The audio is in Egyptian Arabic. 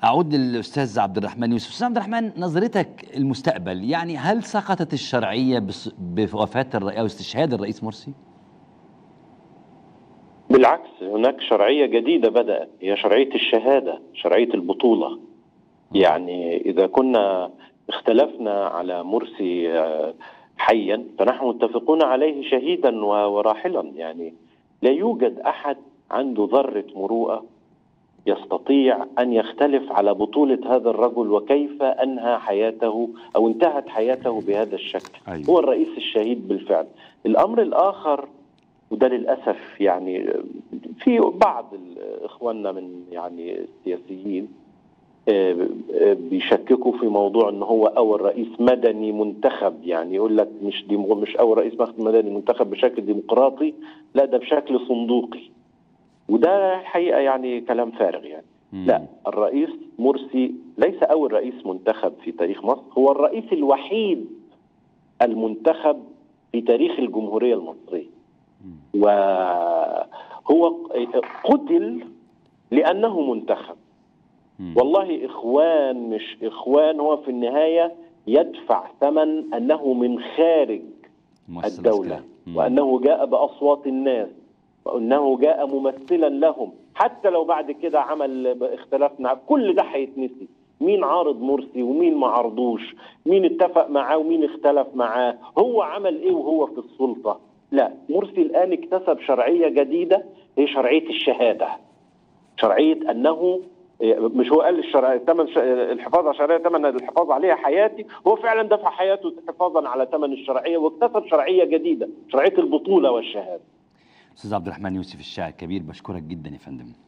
اعود للاستاذ عبد الرحمن يوسف استاذ عبد الرحمن نظرتك المستقبل يعني هل سقطت الشرعيه بس- بوفاه الرئيس او استشهاد الرئيس مرسي بالعكس هناك شرعية جديدة بدأت هي شرعية الشهادة شرعية البطولة يعني إذا كنا اختلفنا على مرسي آه، حيا فنحن متفقون عليه شهيدا و- وراحلا يعني لا يوجد أحد عنده ذرة مروءة يستطيع أن يختلف على بطولة هذا الرجل وكيف أنهى حياته أو انتهت حياته بهذا الشكل أيوة. هو الرئيس الشهيد بالفعل الأمر الآخر وده للاسف يعني في بعض ال- اخواننا من يعني السياسيين آه، آه، بيشككوا في موضوع ان هو اول رئيس مدني منتخب يعني يقول لك مش دي مش اول رئيس مدني منتخب بشكل ديمقراطي لا ده بشكل صندوقي وده الحقيقه يعني كلام فارغ يعني مم. لا الرئيس مرسي ليس اول رئيس منتخب في تاريخ مصر هو الرئيس الوحيد المنتخب في تاريخ الجمهوريه المصريه وهو قتل لانه منتخب مم. والله اخوان مش اخوان هو في النهايه يدفع ثمن انه من خارج مؤسسة الدوله العسكرية. مم. وانه جاء باصوات الناس وانه جاء ممثلا لهم حتى لو بعد كده عمل اختلافنا كل ده هيتنسي مين عارض مرسي ومين ما عرضوش مين اتفق معاه ومين اختلف معاه هو عمل ايه وهو في السلطه لا مرسي الان اكتسب شرعيه جديده هي شرعيه الشهاده شرعيه انه مش هو قال الشرعيه ثمن ش... الحفاظ على الشرعيه ثمن الحفاظ عليها حياتي هو فعلا دفع حياته حفاظا على ثمن الشرعيه واكتسب شرعيه جديده شرعيه البطوله والشهاده استاذ عبد الرحمن يوسف الشاعر الكبير بشكرك جدا يا فندم